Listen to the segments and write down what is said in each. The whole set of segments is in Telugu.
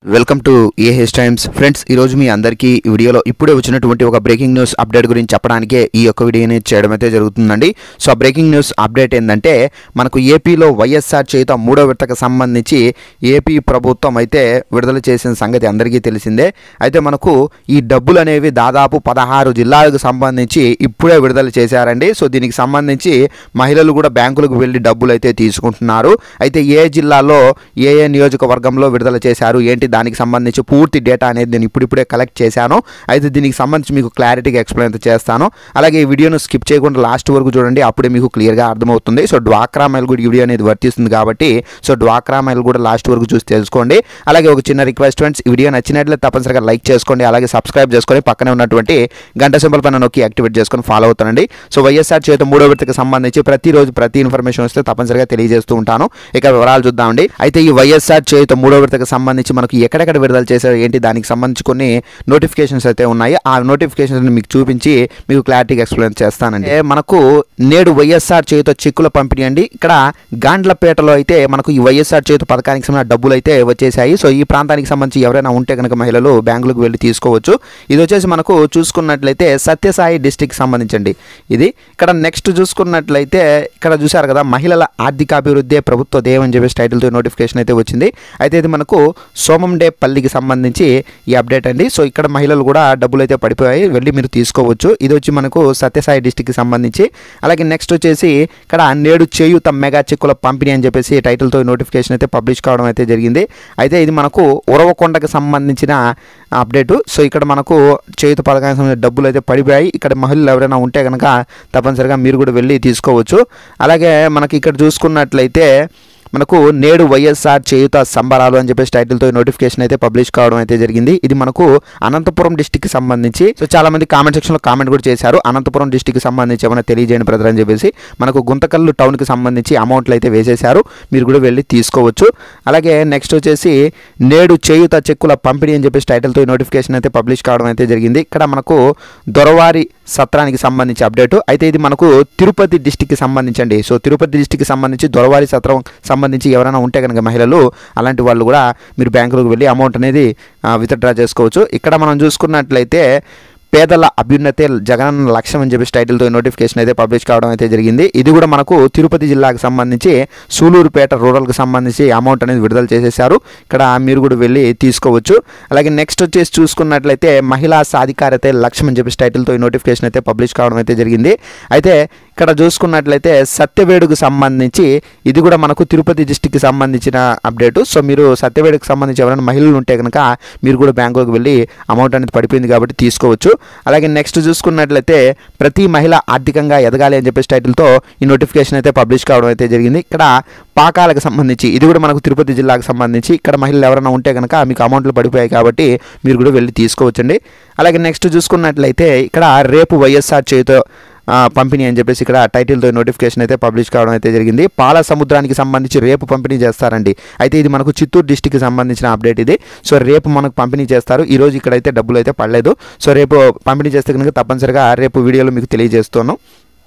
welcome to AH Times friends ఈరోజు మీ అందరికీ ఈ వీడియోలో ఇప్పుడే వచ్చినటువంటి ఒక బ్రేకింగ్ న్యూస్ అప్డేట్ గురించి చెప్పడానికే ఈ యొక్క వీడియోని చేయడం అయితే జరుగుతుందండి సో ఆ బ్రేకింగ్ న్యూస్ అప్డేట్ ఏంటంటే మనకు ఏపీలో వైఎస్ఆర్ చేయుత మూడో విడతకు సంబంధించి ఏపీ ప్రభుత్వం అయితే విడుదల చేసిన సంగతి అందరికీ తెలిసిందే అయితే మనకు ఈ డబ్బులు అనేవి దాదాపు పదహారు జిల్లాలకు సంబంధించి ఇప్పుడే విడుదల చేశారండి సో దీనికి సంబంధించి మహిళలు కూడా బ్యాంకులకు వెళ్ళి డబ్బులు అయితే తీసుకుంటున్నారు అయితే ఏ జిల్లాలో ఏ ఏ నియోజకవర్గంలో విడుదల చేశారు ఏంటి దానికి సంబంధించి పూర్తి డేటా అనేది నేను ఇప్పుడిప్పుడే కలెక్ట్ చేశాను అయితే దీనికి సంబంధించి మీకు క్లారిటీగా ఎక్స్ప్లెయిన్ అయితే చేస్తాను అలాగే ఈ వీడియోను స్కిప్ చేయకుండా లాస్ట్ వరకు చూడండి అప్పుడే మీకు క్లియర్గా అర్థమవుతుంది సో డ్వాక్రా మైల్ కూడా ఈ వీడియో అనేది వర్తిస్తుంది కాబట్టి సో డ్వాక్రా మైల్ కూడా లాస్ట్ వరకు చూసి తెలుసుకోండి అలాగే ఒక చిన్న రిక్వెస్ట్ ఫ్రెండ్స్ ఈ వీడియో నచ్చినట్లయితే తప్పనిసరిగా లైక్ చేసుకోండి అలాగే సబ్స్క్రైబ్ చేసుకొని పక్కనే ఉన్నటువంటి గంట సింబల్ పైన నొక్కి యాక్టివేట్ చేసుకొని ఫాలో అవుతానండి సో వైఎస్ఆర్ చేత మూడో విడతకు సంబంధించి ప్రతిరోజు ప్రతి ఇన్ఫర్మేషన్ వస్తే తప్పనిసరిగా తెలియజేస్తూ ఉంటాను ఇక వివరాలు చూద్దామండి అయితే ఈ వైఎస్ఆర్ చేత మూడో విడతకు సంబంధించి మనకు ఎక్కడెక్కడ విడుదల చేశారు ఏంటి దానికి సంబంధించి కొన్ని నోటిఫికేషన్స్ అయితే ఉన్నాయి ఆ నోటిఫికేషన్స్ మీకు చూపించి మీకు క్లారిటీగా ఎక్స్ప్లెయిన్ చేస్తానండి ఏ మనకు నేడు వైఎస్ఆర్ చేత చెక్కుల పంపిణీ అండి ఇక్కడ గాండ్లపేటలో అయితే మనకు ఈ వైఎస్ఆర్ చేతు పథకానికి సంబంధించిన డబ్బులు అయితే వచ్చేసాయి సో ఈ ప్రాంతానికి సంబంధించి ఎవరైనా ఉంటే కనుక మహిళలు బ్యాంకులకు వెళ్ళి తీసుకోవచ్చు ఇది వచ్చేసి మనకు చూసుకున్నట్లయితే సత్యసాయి డిస్టిక్ సంబంధించండి ఇది ఇక్కడ నెక్స్ట్ చూసుకున్నట్లయితే ఇక్కడ చూసారు కదా మహిళల ఆర్థికాభివృద్ధి ప్రభుత్వ ధ్యేయం అని చెప్పేసి టైటిల్తో నోటిఫికేషన్ అయితే వచ్చింది అయితే ఇది మనకు సోమండే పల్లికి సంబంధించి ఈ అప్డేట్ అండి సో ఇక్కడ మహిళలు కూడా డబ్బులు అయితే పడిపోయాయి వెళ్ళి మీరు తీసుకోవచ్చు ఇది వచ్చి మనకు సత్యసాయి డిస్టిక్కి సంబంధించి అలాగే నెక్స్ట్ వచ్చేసి ఇక్కడ నేడు చేయుత మెగా చెక్కుల పంపిణీ అని చెప్పేసి టైటిల్తో నోటిఫికేషన్ అయితే పబ్లిష్ కావడం అయితే జరిగింది అయితే ఇది మనకు ఉరవకొండకి సంబంధించిన అప్డేటు సో ఇక్కడ మనకు చేయుత పథకానికి సంబంధించిన డబ్బులు అయితే పడిపోయాయి ఇక్కడ మహిళలు ఎవరైనా ఉంటే కనుక తప్పనిసరిగా మీరు కూడా వెళ్ళి తీసుకోవచ్చు అలాగే మనకి ఇక్కడ చూసుకున్నట్లయితే మనకు నేడు వైఎస్ఆర్ చేయుత సంబరాలు అని చెప్పేసి టైటిల్తో నోటిఫికేషన్ అయితే పబ్లిష్ కావడం అయితే జరిగింది ఇది మనకు అనంతపురం డిస్టిక్కి సంబంధించి సో చాలా మంది కామెంట్ సెక్షన్లో కామెంట్ కూడా చేశారు అనంతపురం డిస్టిక్కి సంబంధించి ఏమైనా తెలియజేయండి బ్రదర్ అని చెప్పేసి మనకు గుంతకల్లు టౌన్కి సంబంధించి అమౌంట్లు అయితే వేసేశారు మీరు కూడా వెళ్ళి తీసుకోవచ్చు అలాగే నెక్స్ట్ వచ్చేసి నేడు చేయుత చెక్కుల పంపిణీ అని చెప్పేసి టైటిల్తో నోటిఫికేషన్ అయితే పబ్లిష్ కావడం అయితే జరిగింది ఇక్కడ మనకు దొరవారి సత్రానికి సంబంధించి అప్డేటు అయితే ఇది మనకు తిరుపతి డిస్టిక్కి సంబంధించండి సో తిరుపతి డిస్టిక్కి సంబంధించి దొరవారి సత్రం సంబంధించి ఎవరైనా ఉంటే కనుక మహిళలు అలాంటి వాళ్ళు కూడా మీరు బ్యాంకులకు వెళ్ళి అమౌంట్ అనేది విత్డ్రా చేసుకోవచ్చు ఇక్కడ మనం చూసుకున్నట్లయితే పేదల అభ్యున్నతే జగనన్న లక్ష్యం అని చెప్పేసి టైటిల్తో నోటిఫికేషన్ అయితే పబ్లిష్ కావడం అయితే జరిగింది ఇది కూడా మనకు తిరుపతి జిల్లాకు సంబంధించి సూలూరుపేట రూరల్కి సంబంధించి అమౌంట్ అనేది విడుదల చేసేసారు ఇక్కడ మీరు కూడా వెళ్ళి తీసుకోవచ్చు అలాగే నెక్స్ట్ వచ్చేసి చూసుకున్నట్లయితే మహిళా సాధికారత లక్ష్యం అని చెప్పేసి టైటిల్తో నోటిఫికేషన్ అయితే పబ్లిష్ కావడం అయితే జరిగింది అయితే ఇక్కడ చూసుకున్నట్లయితే సత్యవేడుకు సంబంధించి ఇది కూడా మనకు తిరుపతి డిస్టిక్కి సంబంధించిన అప్డేటు సో మీరు సత్యవేడుకు సంబంధించి ఎవరైనా మహిళలు ఉంటే కనుక మీరు కూడా బ్యాంకులకు వెళ్ళి అమౌంట్ అనేది పడిపోయింది కాబట్టి తీసుకోవచ్చు అలాగే నెక్స్ట్ చూసుకున్నట్లయితే ప్రతి మహిళ ఆర్థికంగా ఎదగాలి అని చెప్పేసి టైటిల్తో ఈ నోటిఫికేషన్ అయితే పబ్లిష్ కావడం అయితే జరిగింది ఇక్కడ పాకాలకు సంబంధించి ఇది కూడా మనకు తిరుపతి జిల్లాకు సంబంధించి ఇక్కడ మహిళలు ఎవరైనా ఉంటే కనుక మీకు అమౌంట్లు పడిపోయాయి కాబట్టి మీరు కూడా వెళ్ళి తీసుకోవచ్చండి అలాగే నెక్స్ట్ చూసుకున్నట్లయితే ఇక్కడ రేపు వైఎస్ఆర్ చేతితో పంపిణీ అని చెప్పేసి ఇక్కడ టైటిల్తో నోటిఫికేషన్ అయితే పబ్లిష్ కావడం అయితే జరిగింది పాల సముద్రానికి సంబంధించి రేపు పంపిణీ చేస్తారండి అయితే ఇది మనకు చిత్తూరు డిస్టిక్కి సంబంధించిన అప్డేట్ ఇది సో రేపు మనకు పంపిణీ చేస్తారు ఈ రోజు ఇక్కడైతే డబ్బులు అయితే పడలేదు సో రేపు పంపిణీ చేస్తే కనుక తప్పనిసరిగా రేపు వీడియోలో మీకు తెలియజేస్తాను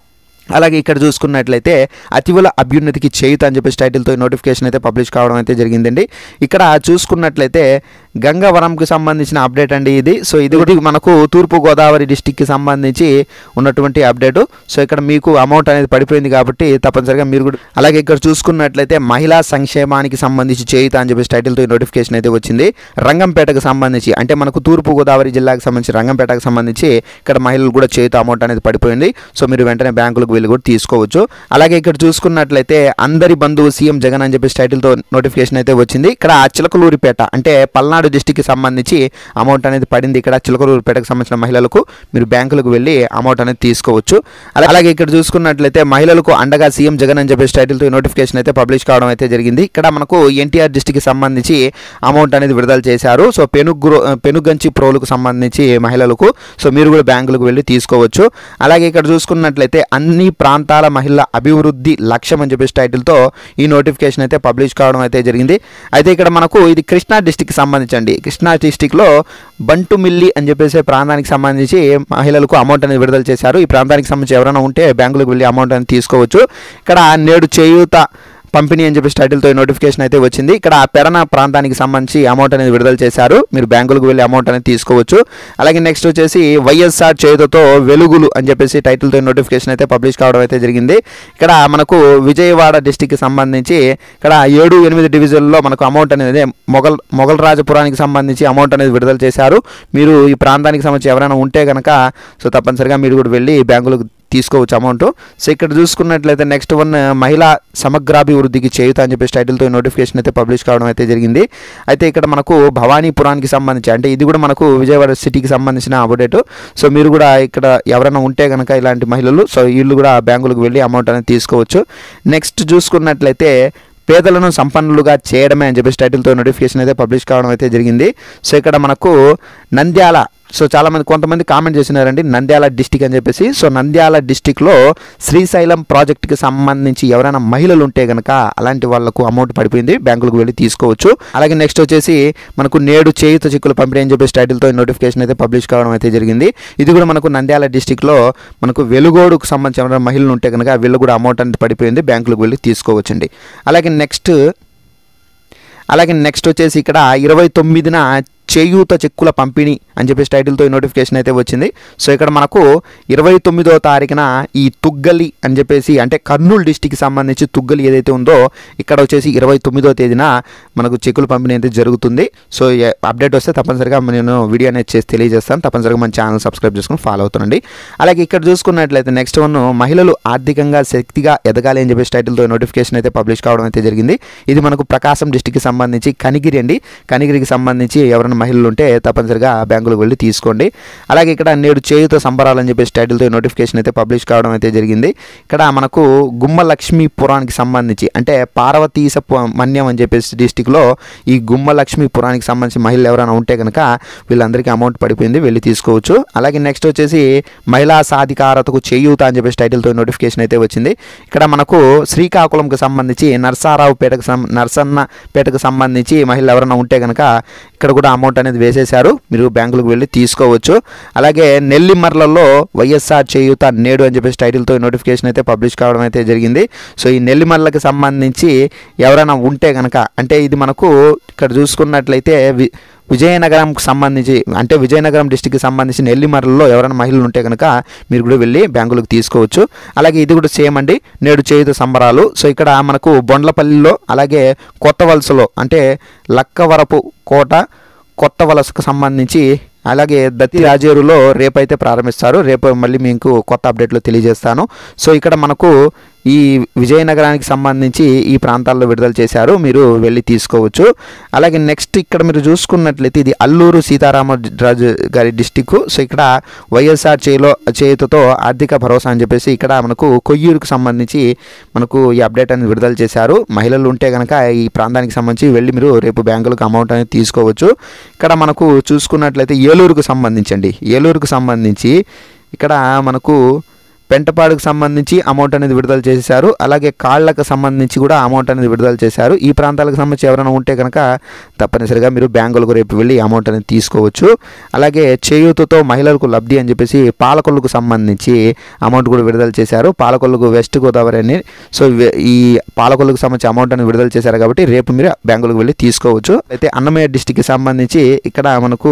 అలాగే ఇక్కడ చూసుకున్నట్లయితే అతివుల అభ్యున్నతికి చేయుత అని చెప్పేసి టైటిల్తో నోటిఫికేషన్ అయితే పబ్లిష్ కావడం అయితే జరిగిందండి ఇక్కడ చూసుకున్నట్లయితే గంగవరంకి సంబంధించిన అప్డేట్ అండి ఇది సో ఇది కూడా మనకు తూర్పు గోదావరి డిస్టిక్కి సంబంధించి ఉన్నటువంటి అప్డేటు సో ఇక్కడ మీకు అమౌంట్ అనేది పడిపోయింది కాబట్టి తప్పనిసరిగా మీరు కూడా అలాగే ఇక్కడ చూసుకున్నట్లయితే మహిళా సంక్షేమానికి సంబంధించి చేయుత అని చెప్పేసి టైటిల్తో నోటిఫికేషన్ అయితే వచ్చింది రంగంపేటకు సంబంధించి అంటే మనకు తూర్పు గోదావరి జిల్లాకు సంబంధించి రంగంపేటకు సంబంధించి ఇక్కడ మహిళలు కూడా చేయుత అమౌంట్ అనేది పడిపోయింది సో మీరు వెంటనే బ్యాంకులకు వెళ్ళి కూడా తీసుకోవచ్చు అలాగే ఇక్కడ చూసుకున్నట్లయితే అందరి బంధువు సీఎం జగన్ అని చెప్పేసి టైటిల్తో నోటిఫికేషన్ అయితే వచ్చింది ఇక్కడ చిలకలూరిపేట అంటే పల్నాడు డిస్టిక్కి సంబంధించి అమౌంట్ అనేది పడింది ఇక్కడ చిలకలూరిపేటకు సంబంధించిన మహిళలకు మీరు బ్యాంకులకు వెళ్ళి అమౌంట్ అనేది తీసుకోవచ్చు అలా- అలాగే ఇక్కడ చూసుకున్నట్లయితే మహిళలకు అండగా సీఎం జగన్ అని చెప్పేసి టైటిల్తో నోటిఫికేషన్ అయితే పబ్లిష్ కావడం అయితే జరిగింది ఇక్కడ మనకు ఎన్టీఆర్ డిస్టిక్కి సంబంధించి అమౌంట్ అనేది విడుదల చేశారు సో పెనుగు పెనుగంచి ప్రోలకు సంబంధించి మహిళలకు సో మీరు కూడా బ్యాంకులకు వెళ్ళి తీసుకోవచ్చు అలాగే ఇక్కడ చూసుకున్నట్లయితే అన్ని ప్రాంతాల మహిళల అభివృద్ధి లక్ష్యం అని చెప్పేసి టైటిల్తో ఈ నోటిఫికేషన్ అయితే పబ్లిష్ కావడం అయితే జరిగింది అయితే ఇక్కడ మనకు ఇది కృష్ణా డిస్టిక్కి సంబంధించండి కృష్ణా డిస్టిక్లో బంటుమిల్లి అని చెప్పేసి ప్రాంతానికి సంబంధించి మహిళలకు అమౌంట్ అనేది విడుదల చేశారు ఈ ప్రాంతానికి సంబంధించి ఎవరైనా ఉంటే బ్యాంకులకు వెళ్ళి అమౌంట్ అనేది తీసుకోవచ్చు ఇక్కడ నేడు చేయూత పంపిణీ అని చెప్పేసి టైటిల్తో నోటిఫికేషన్ అయితే వచ్చింది ఇక్కడ ఆ పెడన ప్రాంతానికి సంబంధించి అమౌంట్ అనేది విడుదల చేశారు మీరు బ్యాంకులకు వెళ్ళి అమౌంట్ అనేది తీసుకోవచ్చు అలాగే నెక్స్ట్ వచ్చేసి వైఎస్ఆర్ చేతుతో వెలుగులు అని చెప్పేసి టైటిల్తో నోటిఫికేషన్ అయితే పబ్లిష్ కావడం అయితే జరిగింది ఇక్కడ మనకు విజయవాడ డిస్టిక్కి సంబంధించి ఇక్కడ ఏడు ఎనిమిది డివిజన్లో మనకు అమౌంట్ అనేది మొగల్ మొగల్ రాజపురానికి సంబంధించి అమౌంట్ అనేది విడుదల చేశారు మీరు ఈ ప్రాంతానికి సంబంధించి ఎవరైనా ఉంటే కనుక సో తప్పనిసరిగా మీరు కూడా వెళ్ళి బ్యాంకులకు తీసుకోవచ్చు అమౌంట్ సో ఇక్కడ చూసుకున్నట్లయితే నెక్స్ట్ వన్ మహిళా సమగ్రాభివృద్ధికి చేయుత అని చెప్పేసి టైటిల్తో నోటిఫికేషన్ అయితే పబ్లిష్ కావడం అయితే జరిగింది అయితే ఇక్కడ మనకు భవానీపురానికి సంబంధించి అంటే ఇది కూడా మనకు విజయవాడ సిటీకి సంబంధించిన అప్డేట్ సో మీరు కూడా ఇక్కడ ఎవరైనా ఉంటే కనుక ఇలాంటి మహిళలు సో వీళ్ళు కూడా బ్యాంకులకు వెళ్ళి అమౌంట్ అనేది తీసుకోవచ్చు నెక్స్ట్ చూసుకున్నట్లయితే పేదలను సంపన్నులుగా చేయడమే అని చెప్పేసి టైటిల్తో నోటిఫికేషన్ అయితే పబ్లిష్ కావడం అయితే జరిగింది సో ఇక్కడ మనకు నంద్యాల సో చాలామంది కొంతమంది కామెంట్ చేసినారండి నంద్యాల డిస్టిక్ అని చెప్పేసి సో నంద్యాల డిస్టిక్లో శ్రీశైలం ప్రాజెక్టుకి సంబంధించి ఎవరైనా మహిళలు ఉంటే కనుక అలాంటి వాళ్లకు అమౌంట్ పడిపోయింది బ్యాంకులకు వెళ్ళి తీసుకోవచ్చు అలాగే నెక్స్ట్ వచ్చేసి మనకు నేడు చేయుత చిక్కులు పంపిణీ అని చెప్పేసి టైటిల్తో నోటిఫికేషన్ అయితే పబ్లిష్ కావడం అయితే జరిగింది ఇది కూడా మనకు నంద్యాల డిస్టిక్లో మనకు వెలుగోడుకు సంబంధించిన ఎవరైనా మహిళలు ఉంటే కనుక వీళ్ళు కూడా అమౌంట్ అనేది పడిపోయింది బ్యాంకులకు వెళ్ళి తీసుకోవచ్చండి అలాగే నెక్స్ట్ అలాగే నెక్స్ట్ వచ్చేసి ఇక్కడ ఇరవై తొమ్మిదిన చేయూత చెక్కుల పంపిణీ అని చెప్పేసి టైటిల్తో ఈ నోటిఫికేషన్ అయితే వచ్చింది సో ఇక్కడ మనకు ఇరవై తొమ్మిదో తారీఖున ఈ తుగ్గలి అని చెప్పేసి అంటే కర్నూలు డిస్టిక్కి సంబంధించి తుగ్గలి ఏదైతే ఉందో ఇక్కడ వచ్చేసి ఇరవై తొమ్మిదో తేదీన మనకు చెక్కుల పంపిణీ అయితే జరుగుతుంది సో ఏ- అప్డేట్ వస్తే తప్పనిసరిగా నేను వీడియో అనేది చేసి తెలియజేస్తాను తప్పనిసరిగా మన ఛానల్ సబ్స్క్రైబ్ చేసుకుని ఫాలో అవుతుండండి అలాగే ఇక్కడ చూసుకున్నట్లయితే నెక్స్ట్ వన్ మహిళలు ఆర్థికంగా శక్తిగా ఎదగాలి అని చెప్పేసి టైటిల్తో నోటిఫికేషన్ అయితే పబ్లిష్ కావడం అయితే జరిగింది ఇది మనకు ప్రకాశం డిస్టిక్కి సంబంధించి కనిగిరి అండి కనిగిరికి సంబంధించి ఎవరైనా మహిళలు ఉంటే తప్పనిసరిగా బ్యాంకులకు వెళ్ళి తీసుకోండి అలాగే ఇక్కడ నేడు చేయుత సంబరాలు అని చెప్పేసి టైటిల్తో నోటిఫికేషన్ అయితే పబ్లిష్ కావడం అయితే జరిగింది ఇక్కడ మనకు గుమ్మ లక్ష్మీపురానికి సంబంధించి అంటే పార్వతీస పు- మన్యం అని చెప్పేసి డిస్టిక్లో ఈ గుమ్మ లక్ష్మీపురానికి సంబంధించి మహిళలు ఎవరైనా ఉంటే కనుక వీళ్ళందరికీ అమౌంట్ పడిపోయింది వెళ్ళి తీసుకోవచ్చు అలాగే నెక్స్ట్ వచ్చేసి మహిళా సాధికారతకు చేయూత అని చెప్పేసి టైటిల్తో నోటిఫికేషన్ అయితే వచ్చింది ఇక్కడ మనకు శ్రీకాకుళంకి సంబంధించి నర్సారావుపేటకు సం నర్సన్నపేటకు సంబంధించి మహిళలు ఎవరైనా ఉంటే కనుక ఇక్కడ కూడా అమౌంట్ అనేది వేసేశారు మీరు బ్యాంకులకు వెళ్ళి తీసుకోవచ్చు అలాగే నెల్లిమర్లలో వైఎస్ఆర్ చేయూత నేడు అని చెప్పేసి టైటిల్తో ఈ నోటిఫికేషన్ అయితే పబ్లిష్ కావడం అయితే జరిగింది సో ఈ నెల్లిమర్లకు సంబంధించి ఎవరైనా ఉంటే కనుక అంటే ఇది మనకు ఇక్కడ చూసుకున్నట్లయితే వి విజయనగరంకి సంబంధించి అంటే విజయనగరం డిస్టిక్కి సంబంధించి నెల్లిమర్లలో ఎవరైనా మహిళలు ఉంటే కనుక మీరు కూడా వెళ్ళి బ్యాంకులకు తీసుకోవచ్చు అలాగే ఇది కూడా సేమ్ అండి నేడు చేయుత సంబరాలు సో ఇక్కడ మనకు బొండ్లపల్లిలో అలాగే కొత్త వలసలో అంటే లక్కవరపు కోట కొత్త వలసకు సంబంధించి అలాగే దత్తి రాజేరులో రేపైతే ప్రారంభిస్తారు రేపు మళ్ళీ మీకు కొత్త అప్డేట్లో తెలియజేస్తాను సో ఇక్కడ మనకు ఈ విజయనగరానికి సంబంధించి ఈ ప్రాంతాల్లో విడుదల చేశారు మీరు వెళ్ళి తీసుకోవచ్చు అలాగే నెక్స్ట్ ఇక్కడ మీరు చూసుకున్నట్లయితే ఇది అల్లూరు సీతారామరాజు గారి డిస్టిక్ సో ఇక్కడ వైఎస్ఆర్ చేలో చేతితో ఆర్థిక భరోసా అని చెప్పేసి ఇక్కడ మనకు కొయ్యూరుకు సంబంధించి మనకు ఈ అప్డేట్ అనేది విడుదల చేశారు మహిళలు ఉంటే కనుక ఈ ప్రాంతానికి సంబంధించి వెళ్ళి మీరు రేపు బ్యాంకులకు అమౌంట్ అనేది తీసుకోవచ్చు ఇక్కడ మనకు చూసుకున్నట్లయితే ఏలూరుకు సంబంధించండి ఏలూరుకు సంబంధించి ఇక్కడ మనకు పెంటపాడుకు సంబంధించి అమౌంట్ అనేది విడుదల చేశారు అలాగే కాళ్ళకు సంబంధించి కూడా అమౌంట్ అనేది విడుదల చేశారు ఈ ప్రాంతాలకు సంబంధించి ఎవరైనా ఉంటే కనుక తప్పనిసరిగా మీరు బ్యాంకులకు రేపు వెళ్ళి అమౌంట్ అనేది తీసుకోవచ్చు అలాగే చేయూతతో మహిళలకు లబ్ధి అని చెప్పేసి పాలకొల్లుకు సంబంధించి అమౌంట్ కూడా విడుదల చేశారు పాలకొల్లుకు వెస్ట్ గోదావరి అని సో ఇవే- ఈ పాలకొల్లుకు సంబంధించి అమౌంట్ అనేది విడుదల చేశారు కాబట్టి రేపు మీరు బ్యాంకులకు వెళ్ళి తీసుకోవచ్చు అయితే అన్నమయ్య డిస్టిక్కి సంబంధించి ఇక్కడ మనకు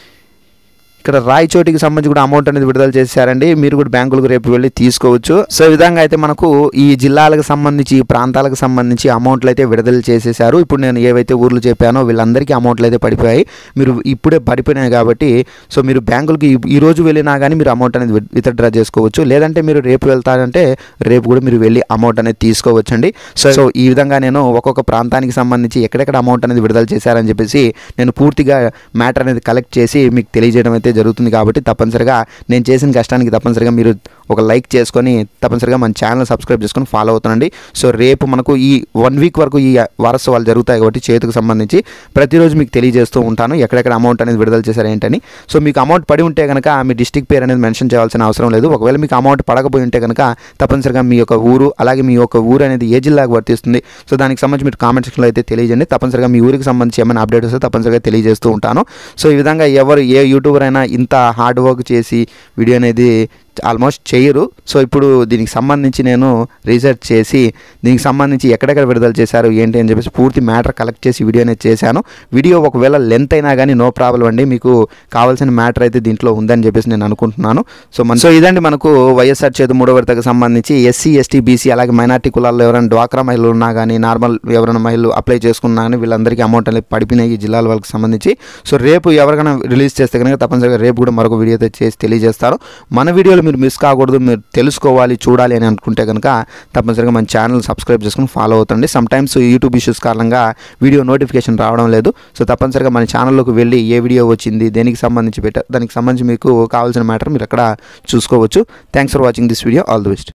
ఇక్కడ రాయచోటికి సంబంధించి కూడా అమౌంట్ అనేది విడుదల చేశారండి మీరు కూడా బ్యాంకులకు రేపు వెళ్ళి తీసుకోవచ్చు సో ఈ విధంగా అయితే మనకు ఈ జిల్లాలకు సంబంధించి ఈ ప్రాంతాలకు సంబంధించి అమౌంట్లు అయితే విడుదల చేసేసారు ఇప్పుడు నేను ఏవైతే ఊర్లు చెప్పానో వీళ్ళందరికీ అమౌంట్లు అయితే పడిపోయాయి మీరు ఇప్పుడే పడిపోయినాయి కాబట్టి సో మీరు బ్యాంకులకి ఈ- ఈ రోజు వెళ్ళినా కానీ మీరు అమౌంట్ అనేది విత్డ్రా చేసుకోవచ్చు లేదంటే మీరు రేపు వెళ్తారంటే రేపు కూడా మీరు వెళ్ళి అమౌంట్ అనేది తీసుకోవచ్చు అండి సో సో ఈ విధంగా నేను ఒక్కొక్క ప్రాంతానికి సంబంధించి ఎక్కడెక్కడ అమౌంట్ అనేది విడుదల చేశారని చెప్పేసి నేను పూర్తిగా మ్యాటర్ అనేది కలెక్ట్ చేసి మీకు తెలియజేయడం అయితే జరుగుతుంది కాబట్టి తప్పనిసరిగా నేను చేసిన కష్టానికి తప్పనిసరిగా మీరు ఒక లైక్ చేసుకొని తప్పనిసరిగా మన ఛానల్ సబ్స్క్రైబ్ చేసుకొని ఫాలో అవుతుండండి సో రేపు మనకు ఈ వన్ వీక్ వరకు ఈ వారసత్వాలు జరుగుతాయి కాబట్టి చేతికి సంబంధించి ప్రతిరోజు మీకు తెలియజేస్తూ ఉంటాను ఎక్కడెక్కడ అమౌంట్ అనేది విడుదల చేశారు ఏంటని సో మీకు అమౌంట్ పడి ఉంటే కనుక మీ డిస్టిక్ పేరు అనేది మెన్షన్ చేయాల్సిన అవసరం లేదు ఒకవేళ మీకు అమౌంట్ పడకపోయి ఉంటే కనుక తప్పనిసరిగా మీ యొక్క ఊరు అలాగే మీ యొక్క ఊరు అనేది ఏ జిల్లాకు వర్తిస్తుంది సో దానికి సంబంధించి మీరు కామెంట్ సెక్షన్లో అయితే తెలియజేయండి తప్పనిసరిగా మీ ఊరికి సంబంధించి ఏమైనా అప్డేట్ వస్తే తప్పనిసరిగా తెలియజేస్తూ ఉంటాను సో ఈ విధంగా ఎవరు ఏ యూట్యూబర్ అయినా ఇంత హార్డ్ వర్క్ చేసి వీడియో అనేది ఆల్మోస్ట్ చేయరు సో ఇప్పుడు దీనికి సంబంధించి నేను రీసెర్చ్ చేసి దీనికి సంబంధించి ఎక్కడెక్కడ విడుదల చేశారు ఏంటి అని చెప్పేసి పూర్తి మ్యాటర్ కలెక్ట్ చేసి వీడియో అనేది చేశాను వీడియో ఒకవేళ లెంత్ అయినా కానీ నో ప్రాబ్లం అండి మీకు కావాల్సిన మ్యాటర్ అయితే దీంట్లో ఉందని చెప్పేసి నేను అనుకుంటున్నాను సో మన సో ఇదండి మనకు వైఎస్ఆర్ చేతి మూడో విడతకు సంబంధించి ఎస్సీ ఎస్టీ బీసీ అలాగే మైనార్టీ కులాల్లో ఎవరైనా డ్వాక్రా మహిళలు ఉన్నా కానీ నార్మల్ ఎవరైనా మహిళలు అప్లై చేసుకున్నా కానీ వీళ్ళందరికీ అమౌంట్ అనేది పడిపోయినాయి ఈ జిల్లాల వాళ్ళకి సంబంధించి సో రేపు ఎవరికైనా రిలీజ్ చేస్తే కనుక తప్పనిసరిగా రేపు కూడా మరొక వీడియో అయితే చేసి తెలియజేస్తారు మన వీడియోలు మీరు మిస్ కాకూడదు మీరు తెలుసుకోవాలి చూడాలి అని అనుకుంటే కనుక తప్పనిసరిగా మన ఛానల్ సబ్స్క్రైబ్ చేసుకుని ఫాలో అవుతండి సమ్ టైమ్స్ యూట్యూబ్ ఇష్యూస్ కారణంగా వీడియో నోటిఫికేషన్ రావడం లేదు సో తప్పనిసరిగా మన ఛానల్లోకి వెళ్ళి ఏ వీడియో వచ్చింది దేనికి సంబంధించి పెట్టారు దానికి సంబంధించి మీకు కావాల్సిన మ్యాటర్ మీరు అక్కడ చూసుకోవచ్చు thanks for watching this video all the best